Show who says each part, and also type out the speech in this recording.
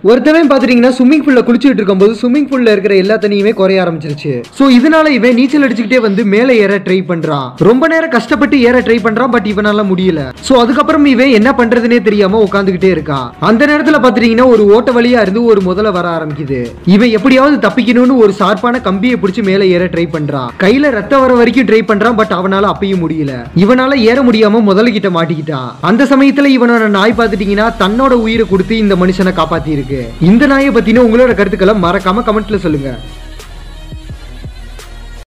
Speaker 1: ஒருத்தவன் பாத்துட்டீங்கன்னா ஸ்விம்மிங் பூல்ல குளிச்சுட்டு இருக்கும்போது ஸ்விம்மிங் பூல்ல இருக்கிற எல்லா தண்ணியுமே குறைய ஆரம்பிச்சிருச்சு சோ இதனால இவன் நீச்சல் அடிச்சுக்கிட்டே வந்து மேலே ஏற ட்ரை பண்றான் ரொம்ப நேரம் கஷ்டப்பட்டு ஏற ட்ரை பண்றான் பட் இவனால முடியல சோ அதுக்கப்புறம் இவன் என்ன பண்றதுனே தெரியாம உட்காந்துக்கிட்டே இருக்கான் அந்த நேரத்துல பாத்துட்டீங்கன்னா ஒரு ஓட்ட வழியா இருந்து ஒரு முதல்ல வர ஆரம்பிக்குது இவன் எப்படியாவது தப்பிக்கணும்னு ஒரு ஷார்ப்பான கம்பியை பிடிச்சு மேலே ஏற ட்ரை பண்றான் கையில ரத்தம் வர வரைக்கும் ட்ரை பண்றான் பட் அவனால அப்பயும் முடியல இவனால ஏற முடியாம முதல்ல கிட்ட மாட்டிக்கிட்டான் அந்த சமயத்துல இவனோட நாய் பார்த்துட்டீங்கன்னா தன்னோட உயிரை கொடுத்து இந்த மனுஷனை காப்பாத்தி இருக்கு இந்த நாயை பத்தின உங்களோட கருத்துக்களை மறக்காம கமெண்ட்ல சொல்லுங்க